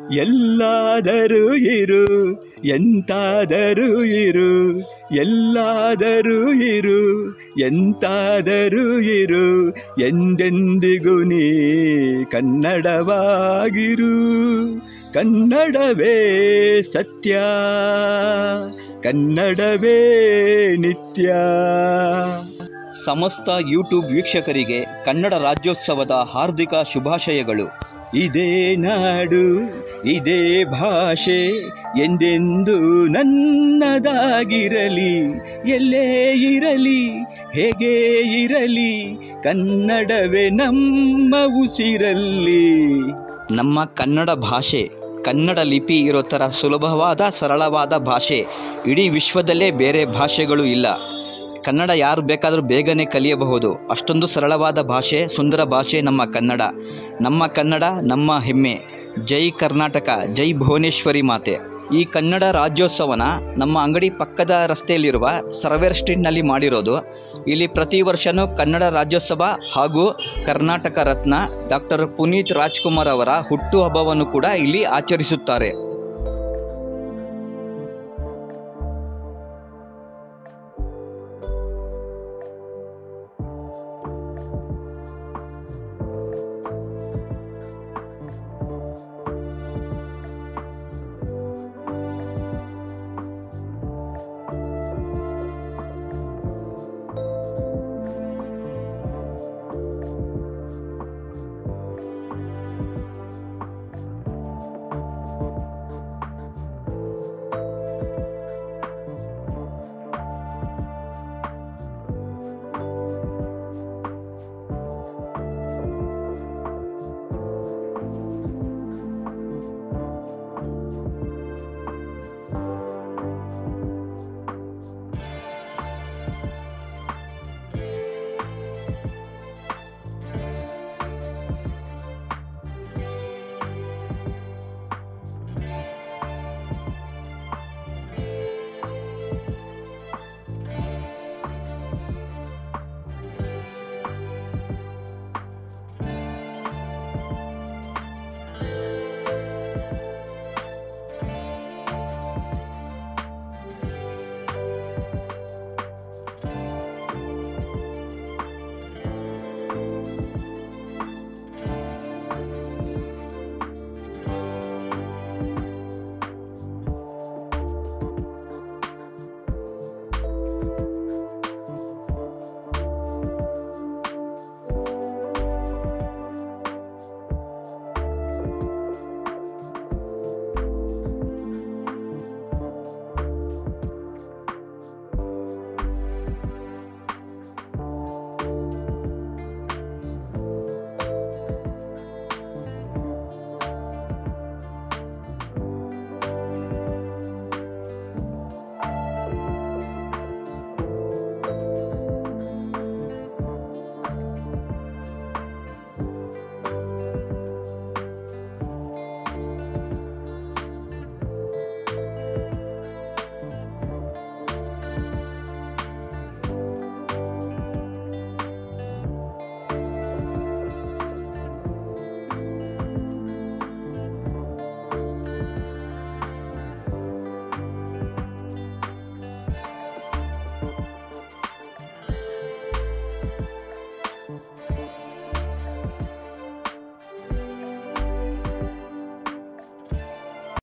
ಎಲ್ಲಾದರೂ ಇರು ಎಂತಾದರೂ ಇರು ಎಲ್ಲಾದರೂ ಇರು ಎಂತಾದರೂ ಇರು ಎಂದೆಂದಿಗೂ ನೀ ಕನ್ನಡವಾಗಿರು ಕನ್ನಡವೇ ಸತ್ಯ ಕನ್ನಡವೇ ನಿತ್ಯ ಸಮಸ್ತ ಯೂಟ್ಯೂಬ್ ವೀಕ್ಷಕರಿಗೆ ಕನ್ನಡ ರಾಜ್ಯೋತ್ಸವದ ಹಾರ್ದಿಕ ಶುಭಾಶಯಗಳು ಇದೇ ನಾಡು ಇದೇ ಭಾಷೆ ಎಂದೆಂದು ನನ್ನದಾಗಿರಲಿ ಎಲ್ಲೇ ಇರಲಿ ಹೇಗೆ ಇರಲಿ ಕನ್ನಡವೇ ನಮ್ಮ ಉಸಿರಲ್ಲಿ ನಮ್ಮ ಕನ್ನಡ ಭಾಷೆ ಕನ್ನಡ ಲಿಪಿ ಇರೋ ಥರ ಸುಲಭವಾದ ಸರಳವಾದ ಭಾಷೆ ಇಡೀ ವಿಶ್ವದಲ್ಲೇ ಬೇರೆ ಭಾಷೆಗಳು ಇಲ್ಲ ಕನ್ನಡ ಯಾರು ಬೇಕಾದರೂ ಬೇಗನೆ ಕಲಿಯಬಹುದು ಅಷ್ಟೊಂದು ಸರಳವಾದ ಭಾಷೆ ಸುಂದರ ಭಾಷೆ ನಮ್ಮ ಕನ್ನಡ ನಮ್ಮ ಕನ್ನಡ ನಮ್ಮ ಹೆಮ್ಮೆ ಜೈ ಕರ್ನಾಟಕ ಜೈ ಭುವನೇಶ್ವರಿ ಮಾತೆ ಈ ಕನ್ನಡ ರಾಜ್ಯೋತ್ಸವನ ನಮ್ಮ ಅಂಗಡಿ ಪಕ್ಕದ ರಸ್ತೆಯಲ್ಲಿರುವ ಸರ್ವೇರ್ ಸ್ಟ್ರೀಟ್ನಲ್ಲಿ ಮಾಡಿರೋದು ಇಲ್ಲಿ ಪ್ರತಿ ವರ್ಷವೂ ಕನ್ನಡ ರಾಜ್ಯೋತ್ಸವ ಹಾಗೂ ಕರ್ನಾಟಕ ರತ್ನ ಡಾಕ್ಟರ್ ಪುನೀತ್ ರಾಜ್ಕುಮಾರ್ ಅವರ ಹುಟ್ಟುಹಬ್ಬವನ್ನು ಕೂಡ ಇಲ್ಲಿ ಆಚರಿಸುತ್ತಾರೆ